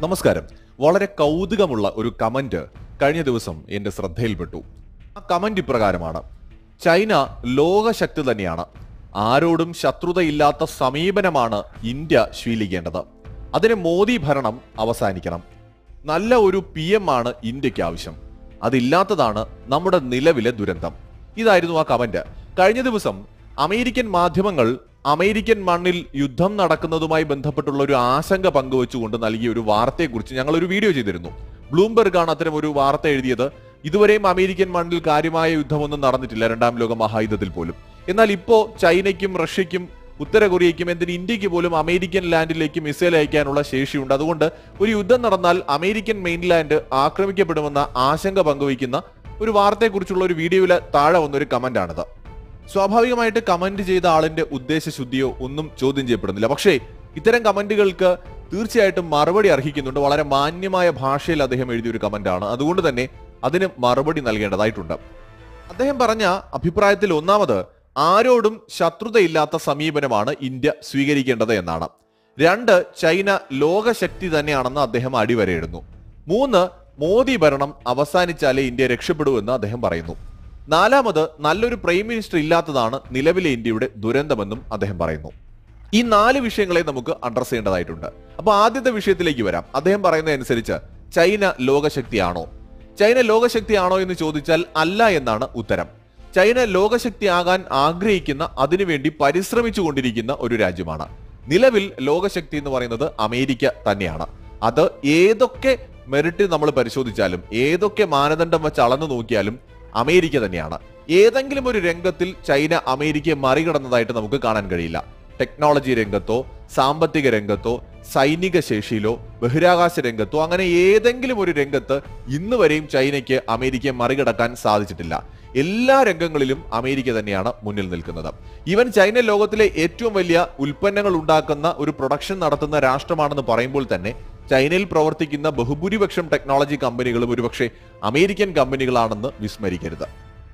നമസ്കാരം വളരെ കൗതുകമുള്ള ഒരു കമന്റ് കഴിഞ്ഞ ദിവസം എന്റെ ശ്രദ്ധയിൽപ്പെട്ടു ആ കമന്റ് ഇപ്രകാരമാണ് ചൈന ലോകശക്തി തന്നെയാണ് ആരോടും ശത്രുതയില്ലാത്ത സമീപനമാണ് ഇന്ത്യ ശീലിക്കേണ്ടത് അതിന് മോദി ഭരണം അവസാനിക്കണം നല്ല ഒരു പി എം ആണ് ഇന്ത്യക്ക് ആവശ്യം അതില്ലാത്തതാണ് നമ്മുടെ നിലവിലെ ദുരന്തം ഇതായിരുന്നു ആ കമന്റ് കഴിഞ്ഞ ദിവസം അമേരിക്കൻ മാധ്യമങ്ങൾ അമേരിക്കൻ മണ്ണിൽ യുദ്ധം നടക്കുന്നതുമായി ബന്ധപ്പെട്ടുള്ള ഒരു ആശങ്ക പങ്കുവച്ചുകൊണ്ട് നൽകിയ ഒരു വാർത്തയെക്കുറിച്ച് ഞങ്ങൾ ഒരു വീഡിയോ ചെയ്തിരുന്നു ബ്ലൂംബെർഗ് ആണ് അത്തരം ഒരു വാർത്ത എഴുതിയത് ഇതുവരെയും അമേരിക്കൻ മണ്ണിൽ കാര്യമായ യുദ്ധമൊന്നും നടന്നിട്ടില്ല രണ്ടാം ലോക മഹായുദ്ധത്തിൽ പോലും എന്നാൽ ഇപ്പോ ചൈനയ്ക്കും റഷ്യയ്ക്കും ഉത്തര കൊറിയയ്ക്കും എന്തിന് ഇന്ത്യക്ക് പോലും അമേരിക്കൻ ലാൻഡിലേക്ക് മിസൈൽ അയക്കാനുള്ള ശേഷിയുണ്ട് അതുകൊണ്ട് ഒരു യുദ്ധം നടന്നാൽ അമേരിക്കൻ മെയിൻലാൻഡ് ആക്രമിക്കപ്പെടുമെന്ന ആശങ്ക പങ്കുവയ്ക്കുന്ന ഒരു വാർത്തയെക്കുറിച്ചുള്ള ഒരു വീഡിയോയിലെ താഴെ വന്നൊരു കമന്റാണിത് സ്വാഭാവികമായിട്ട് കമന്റ് ചെയ്ത ആളിന്റെ ഉദ്ദേശശുദ്ധിയോ ഒന്നും ചോദ്യം ചെയ്യപ്പെടുന്നില്ല പക്ഷേ ഇത്തരം കമന്റുകൾക്ക് തീർച്ചയായിട്ടും മറുപടി അർഹിക്കുന്നുണ്ട് വളരെ മാന്യമായ ഭാഷയിൽ അദ്ദേഹം എഴുതിയ ഒരു കമന്റാണ് അതുകൊണ്ട് തന്നെ അതിന് മറുപടി നൽകേണ്ടതായിട്ടുണ്ട് അദ്ദേഹം പറഞ്ഞ അഭിപ്രായത്തിൽ ഒന്നാമത് ആരോടും ശത്രുതയില്ലാത്ത സമീപനമാണ് ഇന്ത്യ സ്വീകരിക്കേണ്ടത് എന്നാണ് രണ്ട് ചൈന ലോകശക്തി തന്നെയാണെന്ന് അദ്ദേഹം അടിവരയിടുന്നു മൂന്ന് മോദി ഭരണം അവസാനിച്ചാലേ ഇന്ത്യ രക്ഷപ്പെടൂ എന്ന് അദ്ദേഹം പറയുന്നു നാലാമത് നല്ലൊരു പ്രൈം മിനിസ്റ്റർ ഇല്ലാത്തതാണ് നിലവിലെ ഇന്ത്യയുടെ ദുരന്തമെന്നും അദ്ദേഹം പറയുന്നു ഈ നാല് വിഷയങ്ങളെ നമുക്ക് അഡ്രസ് ചെയ്യേണ്ടതായിട്ടുണ്ട് അപ്പൊ ആദ്യത്തെ വിഷയത്തിലേക്ക് വരാം അദ്ദേഹം പറയുന്നതനുസരിച്ച് ചൈന ലോകശക്തിയാണോ ചൈന ലോകശക്തിയാണോ എന്ന് ചോദിച്ചാൽ അല്ല എന്നാണ് ഉത്തരം ചൈന ലോകശക്തിയാകാൻ ആഗ്രഹിക്കുന്ന അതിനുവേണ്ടി പരിശ്രമിച്ചു കൊണ്ടിരിക്കുന്ന ഒരു രാജ്യമാണ് നിലവിൽ ലോകശക്തി എന്ന് പറയുന്നത് അമേരിക്ക തന്നെയാണ് അത് ഏതൊക്കെ മെറിറ്റ് നമ്മൾ പരിശോധിച്ചാലും ഏതൊക്കെ മാനദണ്ഡം വെച്ച് അളന്നു നോക്കിയാലും അമേരിക്ക തന്നെയാണ് ഏതെങ്കിലും ഒരു രംഗത്തിൽ ചൈന അമേരിക്കയെ മറികടന്നതായിട്ട് നമുക്ക് കാണാൻ കഴിയില്ല ടെക്നോളജി രംഗത്തോ സാമ്പത്തിക രംഗത്തോ സൈനിക ശേഷിയിലോ ബഹിരാകാശ രംഗത്തോ അങ്ങനെ ഏതെങ്കിലും ഒരു രംഗത്ത് ഇന്ന് വരെയും ചൈനയ്ക്ക് അമേരിക്കയെ മറികടക്കാൻ സാധിച്ചിട്ടില്ല എല്ലാ രംഗങ്ങളിലും അമേരിക്ക തന്നെയാണ് മുന്നിൽ നിൽക്കുന്നത് ഈവൻ ചൈന ലോകത്തിലെ ഏറ്റവും വലിയ ഉൽപ്പന്നങ്ങൾ ഉണ്ടാക്കുന്ന ഒരു പ്രൊഡക്ഷൻ നടത്തുന്ന രാഷ്ട്രമാണെന്ന് പറയുമ്പോൾ തന്നെ ചൈനയിൽ പ്രവർത്തിക്കുന്ന ബഹുഭൂരിപക്ഷം ടെക്നോളജി കമ്പനികളും ഒരുപക്ഷെ അമേരിക്കൻ കമ്പനികളാണെന്ന് വിസ്മരിക്കരുത്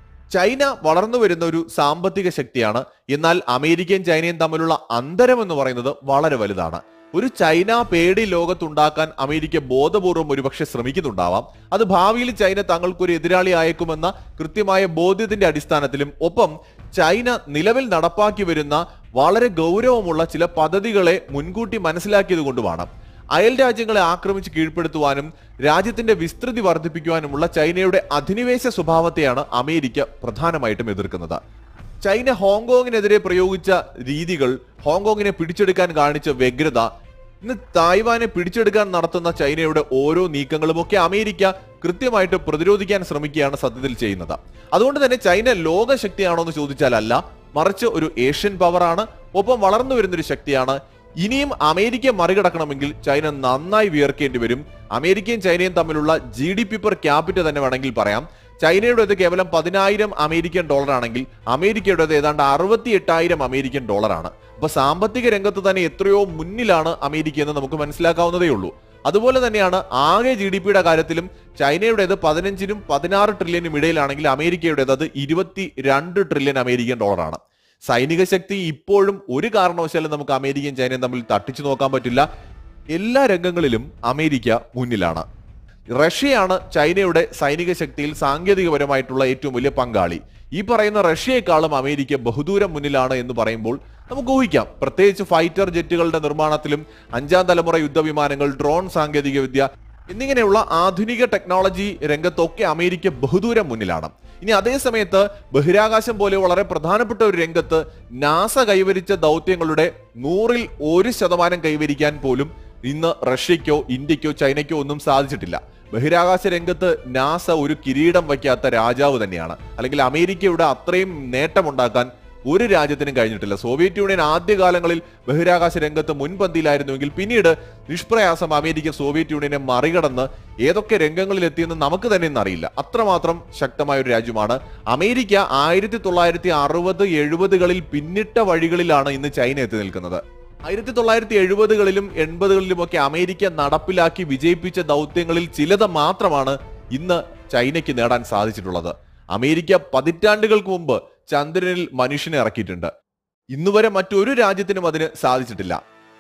ചൈന വളർന്നു വരുന്ന ഒരു സാമ്പത്തിക ശക്തിയാണ് എന്നാൽ അമേരിക്കയും ചൈനയും തമ്മിലുള്ള അന്തരം എന്ന് പറയുന്നത് വളരെ വലുതാണ് ഒരു ചൈന പേടി ലോകത്തുണ്ടാക്കാൻ അമേരിക്ക ബോധപൂർവം ഒരുപക്ഷെ ശ്രമിക്കുന്നുണ്ടാവാം അത് ഭാവിയിൽ ചൈന തങ്ങൾക്കൊരു എതിരാളി അയക്കുമെന്ന കൃത്യമായ ബോധ്യത്തിന്റെ അടിസ്ഥാനത്തിലും ഒപ്പം ചൈന നിലവിൽ നടപ്പാക്കി വരുന്ന വളരെ ഗൗരവമുള്ള ചില പദ്ധതികളെ മുൻകൂട്ടി മനസ്സിലാക്കിയത് കൊണ്ടുമാണ് അയൽ രാജ്യങ്ങളെ ആക്രമിച്ച് കീഴ്പ്പെടുത്തുവാനും രാജ്യത്തിന്റെ വിസ്തൃതി വർദ്ധിപ്പിക്കുവാനുമുള്ള ചൈനയുടെ അധിനിവേശ സ്വഭാവത്തെയാണ് അമേരിക്ക പ്രധാനമായിട്ടും എതിർക്കുന്നത് ചൈന ഹോങ്കോങ്ങിനെതിരെ പ്രയോഗിച്ച രീതികൾ ഹോങ്കോങ്ങിനെ പിടിച്ചെടുക്കാൻ കാണിച്ച വ്യഗ്രത ഇന്ന് തായ്വാനെ പിടിച്ചെടുക്കാൻ നടത്തുന്ന ചൈനയുടെ ഓരോ നീക്കങ്ങളും ഒക്കെ അമേരിക്ക കൃത്യമായിട്ട് പ്രതിരോധിക്കാൻ ശ്രമിക്കുകയാണ് സത്യത്തിൽ ചെയ്യുന്നത് അതുകൊണ്ട് തന്നെ ചൈന ലോകശക്തിയാണോ എന്ന് ചോദിച്ചാൽ അല്ല മറിച്ച് ഒരു ഏഷ്യൻ പവറാണ് ഒപ്പം വളർന്നു വരുന്നൊരു ശക്തിയാണ് ഇനിയും അമേരിക്ക മറികടക്കണമെങ്കിൽ ചൈന നന്നായി വിയർക്കേണ്ടി വരും അമേരിക്കയും ചൈനയും തമ്മിലുള്ള G D P per capital തന്നെ വേണമെങ്കിൽ പറയാം ചൈനയുടേത് കേവലം പതിനായിരം അമേരിക്കൻ ഡോളർ ആണെങ്കിൽ അമേരിക്കയുടേത് ഏതാണ്ട് അറുപത്തി എട്ടായിരം അമേരിക്കൻ ഡോളറാണ് അപ്പൊ സാമ്പത്തിക രംഗത്ത് തന്നെ എത്രയോ മുന്നിലാണ് അമേരിക്ക എന്ന് നമുക്ക് മനസ്സിലാക്കാവുന്നതേ ഉള്ളൂ അതുപോലെ തന്നെയാണ് ആകെ ജി ഡി പിയുടെ കാര്യത്തിലും ചൈനയുടേത് പതിനഞ്ചിനും പതിനാറ് ട്രില്യനും ഇടയിലാണെങ്കിൽ അമേരിക്കയുടേത് അത് ഇരുപത്തി രണ്ട് ട്രില്യൺ അമേരിക്കൻ ഡോളറാണ് സൈനിക ശക്തി ഇപ്പോഴും ഒരു കാരണവശാലും നമുക്ക് അമേരിക്കയും ചൈനയും തമ്മിൽ തട്ടിച്ചു നോക്കാൻ പറ്റില്ല എല്ലാ രംഗങ്ങളിലും അമേരിക്ക മുന്നിലാണ് റഷ്യയാണ് ചൈനയുടെ സൈനിക ശക്തിയിൽ സാങ്കേതികപരമായിട്ടുള്ള ഏറ്റവും വലിയ പങ്കാളി ഈ പറയുന്ന റഷ്യയെക്കാളും അമേരിക്ക ബഹുദൂരം മുന്നിലാണ് എന്ന് പറയുമ്പോൾ നമുക്ക് ഊഹിക്കാം പ്രത്യേകിച്ച് ഫൈറ്റർ ജെറ്റുകളുടെ നിർമ്മാണത്തിലും അഞ്ചാം തലമുറ യുദ്ധവിമാനങ്ങൾ ഡ്രോൺ സാങ്കേതികവിദ്യ എന്നിങ്ങനെയുള്ള ആധുനിക ടെക്നോളജി രംഗത്തൊക്കെ അമേരിക്ക ബഹുദൂരം മുന്നിലാണ് ഇനി അതേ സമയത്ത് ബഹിരാകാശം പോലെ വളരെ പ്രധാനപ്പെട്ട ഒരു രംഗത്ത് നാസ കൈവരിച്ച ദൗത്യങ്ങളുടെ നൂറിൽ ഒരു ശതമാനം കൈവരിക്കാൻ പോലും ഇന്ന് റഷ്യക്കോ ഇന്ത്യക്കോ ചൈനയ്ക്കോ ഒന്നും സാധിച്ചിട്ടില്ല ബഹിരാകാശ രംഗത്ത് നാസ ഒരു കിരീടം വയ്ക്കാത്ത രാജാവ് തന്നെയാണ് അല്ലെങ്കിൽ അമേരിക്കയുടെ അത്രയും നേട്ടമുണ്ടാക്കാൻ ഒരു രാജ്യത്തിനും കഴിഞ്ഞിട്ടില്ല സോവിയറ്റ് യൂണിയൻ ആദ്യകാലങ്ങളിൽ ബഹിരാകാശ രംഗത്ത് മുൻപന്തിയിലായിരുന്നുവെങ്കിൽ പിന്നീട് നിഷ്പ്രയാസം അമേരിക്ക സോവിയറ്റ് യൂണിയനെ മറികടന്ന് ഏതൊക്കെ രംഗങ്ങളിൽ എത്തിയെന്ന് നമുക്ക് തന്നെ ഇന്ന് അറിയില്ല അത്രമാത്രം ശക്തമായ ഒരു രാജ്യമാണ് അമേരിക്ക ആയിരത്തി തൊള്ളായിരത്തി അറുപത് എഴുപതുകളിൽ പിന്നിട്ട വഴികളിലാണ് ഇന്ന് ചൈന എത്തി നിൽക്കുന്നത് ആയിരത്തി തൊള്ളായിരത്തി എഴുപതുകളിലും എൺപതുകളിലും ഒക്കെ അമേരിക്ക നടപ്പിലാക്കി വിജയിപ്പിച്ച ദൗത്യങ്ങളിൽ ചിലത് മാത്രമാണ് ഇന്ന് ചൈനയ്ക്ക് നേടാൻ സാധിച്ചിട്ടുള്ളത് അമേരിക്ക പതിറ്റാണ്ടുകൾക്ക് മുമ്പ് ചന്ദ്രനിൽ മനുഷ്യനെ ഇറക്കിയിട്ടുണ്ട് ഇന്നുവരെ മറ്റൊരു രാജ്യത്തിനും അതിന് സാധിച്ചിട്ടില്ല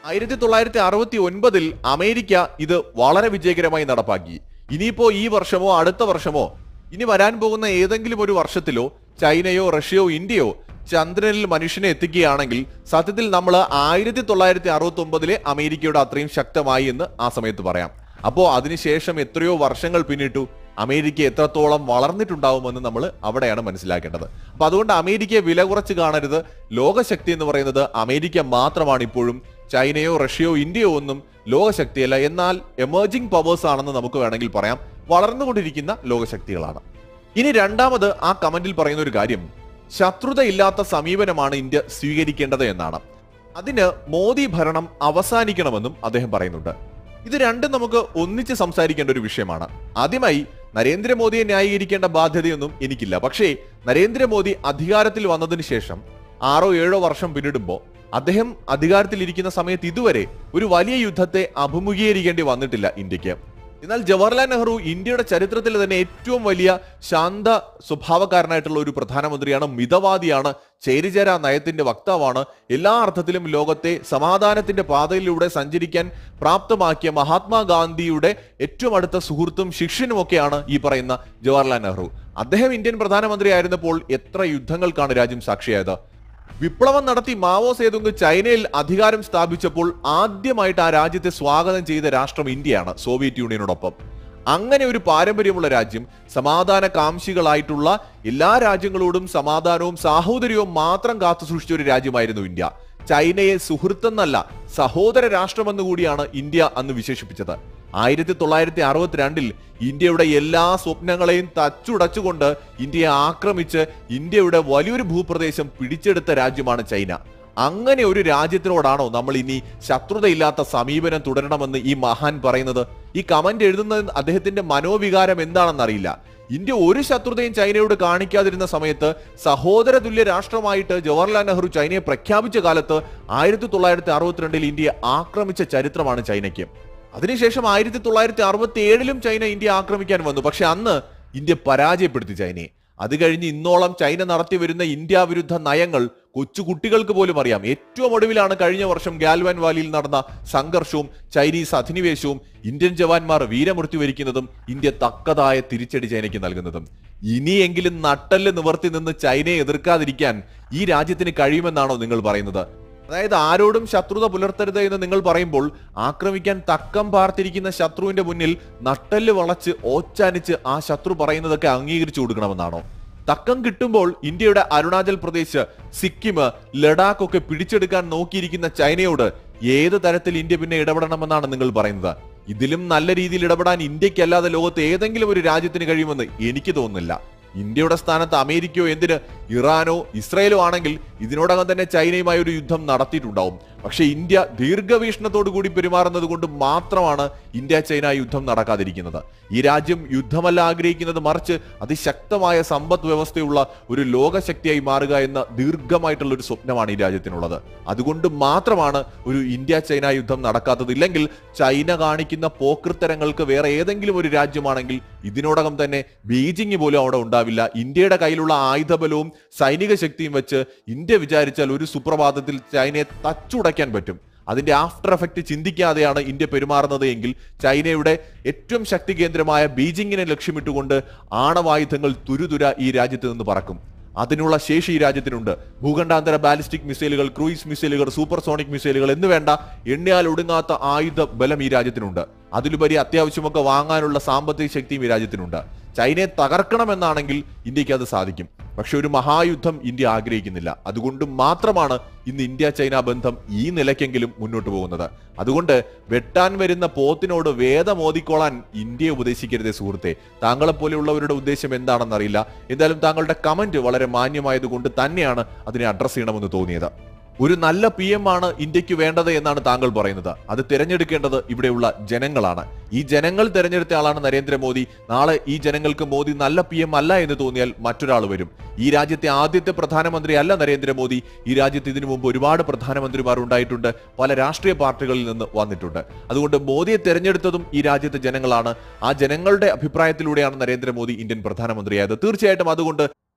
ആയിരത്തി തൊള്ളായിരത്തി അറുപത്തി ഒൻപതിൽ അമേരിക്ക ഇത് വളരെ വിജയകരമായി നടപ്പാക്കി ഇനിയിപ്പോ ഈ വർഷമോ അടുത്ത വർഷമോ ഇനി വരാൻ പോകുന്ന ഏതെങ്കിലും ഒരു വർഷത്തിലോ ചൈനയോ റഷ്യയോ ഇന്ത്യയോ ചന്ദ്രനിൽ മനുഷ്യനെ എത്തിക്കുകയാണെങ്കിൽ സത്യത്തിൽ നമ്മൾ ആയിരത്തി തൊള്ളായിരത്തി അറുപത്തി ഒമ്പതിലെ അമേരിക്കയുടെ അത്രയും ശക്തമായി എന്ന് ആ സമയത്ത് പറയാം അപ്പോ അതിനുശേഷം എത്രയോ വർഷങ്ങൾ പിന്നിട്ടു അമേരിക്ക എത്രത്തോളം വളർന്നിട്ടുണ്ടാവുമെന്ന് നമ്മൾ അവിടെയാണ് മനസ്സിലാക്കേണ്ടത് അപ്പൊ അതുകൊണ്ട് അമേരിക്കയെ വില കുറച്ച് കാണരുത് ലോകശക്തി എന്ന് പറയുന്നത് അമേരിക്ക മാത്രമാണ് ഇപ്പോഴും ചൈനയോ റഷ്യയോ ഇന്ത്യയോ ഒന്നും ലോകശക്തിയല്ല എന്നാൽ എമേർജിംഗ് പവേഴ്സ് ആണെന്ന് നമുക്ക് വേണമെങ്കിൽ പറയാം വളർന്നുകൊണ്ടിരിക്കുന്ന ലോകശക്തികളാണ് ഇനി രണ്ടാമത് ആ കമന്റിൽ പറയുന്ന ഒരു കാര്യം ശത്രുതയില്ലാത്ത സമീപനമാണ് ഇന്ത്യ സ്വീകരിക്കേണ്ടത് എന്നാണ് അതിന് മോദി ഭരണം അവസാനിക്കണമെന്നും അദ്ദേഹം പറയുന്നുണ്ട് ഇത് രണ്ടും നമുക്ക് ഒന്നിച്ച് സംസാരിക്കേണ്ട ഒരു വിഷയമാണ് ആദ്യമായി നരേന്ദ്രമോദിയെ ന്യായീകരിക്കേണ്ട ബാധ്യതയൊന്നും എനിക്കില്ല പക്ഷേ നരേന്ദ്രമോദി അധികാരത്തിൽ വന്നതിന് ശേഷം ആറോ ഏഴോ വർഷം പിന്നിടുമ്പോൾ അദ്ദേഹം അധികാരത്തിലിരിക്കുന്ന സമയത്ത് ഇതുവരെ ഒരു വലിയ യുദ്ധത്തെ അഭിമുഖീകരിക്കേണ്ടി വന്നിട്ടില്ല ഇന്ത്യക്ക് എന്നാൽ ജവഹർലാൽ നെഹ്റു ഇന്ത്യയുടെ ചരിത്രത്തിൽ തന്നെ ഏറ്റവും വലിയ ശാന്ത സ്വഭാവക്കാരനായിട്ടുള്ള ഒരു പ്രധാനമന്ത്രിയാണ് മിതവാദിയാണ് ചേരിചേരാ നയത്തിന്റെ വക്താവാണ് എല്ലാ അർത്ഥത്തിലും ലോകത്തെ സമാധാനത്തിന്റെ പാതയിലൂടെ സഞ്ചരിക്കാൻ പ്രാപ്തമാക്കിയ മഹാത്മാഗാന്ധിയുടെ ഏറ്റവും അടുത്ത സുഹൃത്തും ശിഷ്യനുമൊക്കെയാണ് ഈ പറയുന്ന ജവഹർലാൽ നെഹ്റു അദ്ദേഹം ഇന്ത്യൻ പ്രധാനമന്ത്രി ആയിരുന്നപ്പോൾ എത്ര യുദ്ധങ്ങൾക്കാണ് രാജ്യം സാക്ഷിയായത് വിപ്ലവം നടത്തി മാവോ സേതുങ് ചൈനയിൽ അധികാരം സ്ഥാപിച്ചപ്പോൾ ആദ്യമായിട്ട് ആ രാജ്യത്തെ സ്വാഗതം ചെയ്ത രാഷ്ട്രം ഇന്ത്യയാണ് സോവിയറ്റ് യൂണിയനോടൊപ്പം അങ്ങനെ ഒരു പാരമ്പര്യമുള്ള രാജ്യം സമാധാന കാംക്ഷികളായിട്ടുള്ള എല്ലാ രാജ്യങ്ങളോടും സമാധാനവും സാഹോദര്യവും മാത്രം കാത്തു സൂക്ഷിച്ച ഒരു രാജ്യമായിരുന്നു ഇന്ത്യ ചൈനയെ സുഹൃത്തെന്നല്ല സഹോദര രാഷ്ട്രമെന്ന് കൂടിയാണ് ഇന്ത്യ അന്ന് വിശേഷിപ്പിച്ചത് ആയിരത്തി തൊള്ളായിരത്തി അറുപത്തിരണ്ടിൽ ഇന്ത്യയുടെ എല്ലാ സ്വപ്നങ്ങളെയും തച്ചുടച്ചുകൊണ്ട് ഇന്ത്യയെ ആക്രമിച്ച് ഇന്ത്യയുടെ വലിയൊരു ഭൂപ്രദേശം പിടിച്ചെടുത്ത രാജ്യമാണ് ചൈന അങ്ങനെ ഒരു രാജ്യത്തിനോടാണോ നമ്മൾ ഇനി ശത്രുതയില്ലാത്ത സമീപനം തുടരണമെന്ന് ഈ മഹാൻ പറയുന്നത് ഈ കമന്റ് എഴുതുന്നത് അദ്ദേഹത്തിന്റെ മനോവികാരം എന്താണെന്നറിയില്ല ഇന്ത്യ ഒരു ശത്രുതയും ചൈനയോട് കാണിക്കാതിരുന്ന സമയത്ത് സഹോദര തുല്യ രാഷ്ട്രമായിട്ട് ജവഹർലാൽ നെഹ്റു ചൈനയെ പ്രഖ്യാപിച്ച കാലത്ത് ആയിരത്തി തൊള്ളായിരത്തി അറുപത്തിരണ്ടിൽ ഇന്ത്യയെ ആക്രമിച്ച ചരിത്രമാണ് ചൈനയ്ക്ക് അതിനുശേഷം ആയിരത്തി തൊള്ളായിരത്തി അറുപത്തി ഏഴിലും ചൈന ഇന്ത്യ ആക്രമിക്കാൻ വന്നു പക്ഷെ അന്ന് ഇന്ത്യ പരാജയപ്പെടുത്തി ചൈനയെ അത് കഴിഞ്ഞ് ഇന്നോളം ചൈന നടത്തി വരുന്ന ഇന്ത്യ വിരുദ്ധ നയങ്ങൾ കൊച്ചു കുട്ടികൾക്ക് പോലും അറിയാം ഏറ്റവും ഒടുവിലാണ് കഴിഞ്ഞ വർഷം ഗാൽവാൻ വാലിയിൽ നടന്ന സംഘർഷവും ചൈനീസ് അധിനിവേശവും ഇന്ത്യൻ ജവാന്മാർ വീരമൃത്യു വരിക്കുന്നതും ഇന്ത്യ തക്കതായ തിരിച്ചടി ചൈനയ്ക്ക് നൽകുന്നതും ഇനിയെങ്കിലും നട്ടല് നിവർത്തി നിന്ന് ചൈനയെ എതിർക്കാതിരിക്കാൻ ഈ രാജ്യത്തിന് കഴിയുമെന്നാണോ നിങ്ങൾ പറയുന്നത് അതായത് ആരോടും ശത്രുത പുലർത്തരുത് എന്ന് നിങ്ങൾ പറയുമ്പോൾ ആക്രമിക്കാൻ തക്കം പാർത്തിരിക്കുന്ന ശത്രുവിന്റെ മുന്നിൽ നട്ടല് വളച്ച് ഓച്ചാനിച്ച് ആ ശത്രു പറയുന്നതൊക്കെ അംഗീകരിച്ചു കൊടുക്കണമെന്നാണോ തക്കം കിട്ടുമ്പോൾ ഇന്ത്യയുടെ അരുണാചൽ പ്രദേശ് സിക്കിം ലഡാക്ക് ഒക്കെ പിടിച്ചെടുക്കാൻ നോക്കിയിരിക്കുന്ന ചൈനയോട് ഏത് തരത്തിൽ ഇന്ത്യ പിന്നെ ഇടപെടണമെന്നാണ് നിങ്ങൾ പറയുന്നത് ഇതിലും നല്ല രീതിയിൽ ഇടപെടാൻ ഇന്ത്യക്കല്ലാതെ ലോകത്ത് ഏതെങ്കിലും ഒരു രാജ്യത്തിന് കഴിയുമെന്ന് എനിക്ക് തോന്നുന്നില്ല ഇന്ത്യയുടെ സ്ഥാനത്ത് അമേരിക്കയോ എന്തിന് ഇറാനോ ഇസ്രയേലോ ആണെങ്കിൽ ഇതിനോടകം തന്നെ ചൈനയുമായി ഒരു യുദ്ധം നടത്തിയിട്ടുണ്ടാവും പക്ഷെ ഇന്ത്യ ദീർഘവീക്ഷണത്തോടു കൂടി പെരുമാറുന്നത് കൊണ്ട് മാത്രമാണ് ഇന്ത്യ ചൈന യുദ്ധം നടക്കാതിരിക്കുന്നത് ഈ രാജ്യം യുദ്ധമല്ല ആഗ്രഹിക്കുന്നത് മറിച്ച് അതിശക്തമായ സമ്പദ് വ്യവസ്ഥയുള്ള ഒരു ലോകശക്തിയായി മാറുക എന്ന ദീർഘമായിട്ടുള്ള ഒരു സ്വപ്നമാണ് ഈ രാജ്യത്തിനുള്ളത് അതുകൊണ്ട് മാത്രമാണ് ഒരു ഇന്ത്യ ചൈന യുദ്ധം നടക്കാത്തത് ഇല്ലെങ്കിൽ ചൈന കാണിക്കുന്ന പോക്കൃത്തരങ്ങൾക്ക് വേറെ ഏതെങ്കിലും ഒരു രാജ്യമാണെങ്കിൽ ഇതിനോടകം തന്നെ ബീജിംഗ് പോലും അവിടെ ഉണ്ടാവില്ല ഇന്ത്യയുടെ കയ്യിലുള്ള ആയുധബലവും സൈനിക ശക്തിയും വെച്ച് ഇന്ത്യ വിചാരിച്ചാൽ ഒരു സുപ്രഭാതത്തിൽ ചൈനയെ തച്ചുടയ്ക്കാൻ പറ്റും അതിന്റെ ആഫ്റ്റർ എഫക്റ്റ് ചിന്തിക്കാതെയാണ് ഇന്ത്യ പെരുമാറുന്നത് എങ്കിൽ ചൈനയുടെ ഏറ്റവും ശക്തി കേന്ദ്രമായ ബീജിങ്ങിനെ ലക്ഷ്യമിട്ടുകൊണ്ട് ആണവായുധങ്ങൾ തുരുതുര ഈ രാജ്യത്ത് നിന്ന് പറക്കും അതിനുള്ള ശേഷി ഈ രാജ്യത്തിനുണ്ട് ഭൂഖണ്ഡാന്തര ബാലിസ്റ്റിക് മിസൈലുകൾ ക്രൂയിസ് മിസൈലുകൾ സൂപ്പർസോണിക് മിസൈലുകൾ എന്ന് വേണ്ട എണ്ണയാൽ ഒടുങ്ങാത്ത ആയുധ ബലം ഈ രാജ്യത്തിനുണ്ട് അതിലുപരി അത്യാവശ്യമൊക്കെ വാങ്ങാനുള്ള സാമ്പത്തിക ശക്തിയും ഈ രാജ്യത്തിനുണ്ട് ചൈനയെ തകർക്കണമെന്നാണെങ്കിൽ ഇന്ത്യക്ക് അത് സാധിക്കും പക്ഷെ ഒരു മഹായുദ്ധം ഇന്ത്യ ആഗ്രഹിക്കുന്നില്ല അതുകൊണ്ട് മാത്രമാണ് ഇന്ന് ഇന്ത്യ ചൈന ബന്ധം ഈ നിലയ്ക്കെങ്കിലും മുന്നോട്ട് പോകുന്നത് അതുകൊണ്ട് വെട്ടാൻ വരുന്ന പോത്തിനോട് വേദമോദിക്കോളാൻ ഇന്ത്യയെ ഉപദേശിക്കരുതേ സുഹൃത്തെ താങ്കളെ പോലെയുള്ളവരുടെ ഉദ്ദേശം എന്താണെന്നറിയില്ല എന്തായാലും താങ്കളുടെ കമന്റ് വളരെ മാന്യമായതുകൊണ്ട് തന്നെയാണ് അതിനെ അഡ്രസ് ചെയ്യണമെന്ന് തോന്നിയത് ഒരു നല്ല പി എം ആണ് ഇന്ത്യക്ക് വേണ്ടത് എന്നാണ് താങ്കൾ പറയുന്നത് അത് തിരഞ്ഞെടുക്കേണ്ടത് ഇവിടെയുള്ള ജനങ്ങളാണ് ഈ ജനങ്ങൾ തിരഞ്ഞെടുത്ത ആളാണ് നരേന്ദ്രമോദി നാളെ ഈ ജനങ്ങൾക്ക് മോദി നല്ല പി എം അല്ല എന്ന് തോന്നിയാൽ മറ്റൊരാൾ വരും ഈ രാജ്യത്തെ ആദ്യത്തെ പ്രധാനമന്ത്രി അല്ല നരേന്ദ്രമോദി ഈ രാജ്യത്ത് ഇതിനു മുമ്പ് ഒരുപാട് പ്രധാനമന്ത്രിമാർ ഉണ്ടായിട്ടുണ്ട് പല രാഷ്ട്രീയ പാർട്ടികളിൽ നിന്ന് വന്നിട്ടുണ്ട് അതുകൊണ്ട് മോദിയെ തെരഞ്ഞെടുത്തതും ഈ രാജ്യത്തെ ജനങ്ങളാണ് ആ ജനങ്ങളുടെ അഭിപ്രായത്തിലൂടെയാണ് നരേന്ദ്രമോദി ഇന്ത്യൻ പ്രധാനമന്ത്രിയായത് തീർച്ചയായിട്ടും അതുകൊണ്ട്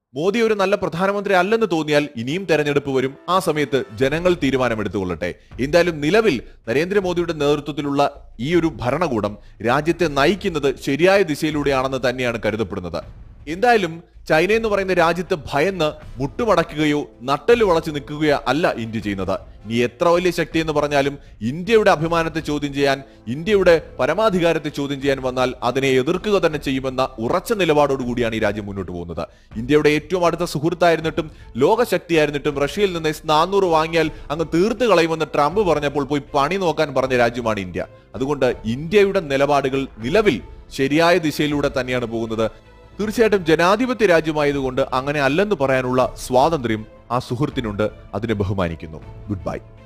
മോദി ഒരു നല്ല പ്രധാനമന്ത്രി അല്ലെന്ന് തോന്നിയാൽ ഇനിയും തെരഞ്ഞെടുപ്പ് വരും ആ സമയത്ത് ജനങ്ങൾ തീരുമാനമെടുത്തുകൊള്ളട്ടെ എന്തായാലും നിലവിൽ നരേന്ദ്രമോദിയുടെ നേതൃത്വത്തിലുള്ള ഈ ഒരു ഭരണകൂടം രാജ്യത്തെ നയിക്കുന്നത് ശരിയായ ദിശയിലൂടെയാണെന്ന് തന്നെയാണ് കരുതപ്പെടുന്നത് എന്തായാലും ചൈന എന്ന് പറയുന്ന രാജ്യത്ത് ഭയന്ന് മുട്ടുമടക്കുകയോ നട്ടല് വളച്ചു നിൽക്കുകയോ അല്ല ഇന്ത്യ ചെയ്യുന്നത് ഇനി എത്ര വലിയ ശക്തി എന്ന് പറഞ്ഞാലും ഇന്ത്യയുടെ അഭിമാനത്തെ ചോദ്യം ചെയ്യാൻ ഇന്ത്യയുടെ പരമാധികാരത്തെ ചോദ്യം ചെയ്യാൻ വന്നാൽ അതിനെ എതിർക്കുക തന്നെ ചെയ്യുമെന്ന ഉറച്ച നിലപാടോടുകൂടിയാണ് ഈ രാജ്യം മുന്നോട്ട് പോകുന്നത് ഇന്ത്യയുടെ ഏറ്റവും അടുത്ത സുഹൃത്തായിരുന്നിട്ടും ലോകശക്തിയായിരുന്നിട്ടും റഷ്യയിൽ നിന്ന് എസ് നാനൂറ് വാങ്ങിയാൽ അങ്ങ് തീർത്ത് കളയുമെന്ന് ട്രംപ് പറഞ്ഞപ്പോൾ പോയി പണി നോക്കാൻ പറഞ്ഞ രാജ്യമാണ് ഇന്ത്യ അതുകൊണ്ട് ഇന്ത്യയുടെ നിലപാടുകൾ നിലവിൽ ശരിയായ ദിശയിലൂടെ തന്നെയാണ് പോകുന്നത് തീർച്ചയായിട്ടും ജനാധിപത്യ രാജ്യമായതുകൊണ്ട് അങ്ങനെ അല്ലെന്ന് പറയാനുള്ള സ്വാതന്ത്ര്യം ആ സുഹൃത്തിനുണ്ട് അതിനെ ബഹുമാനിക്കുന്നു ഗുഡ് ബൈ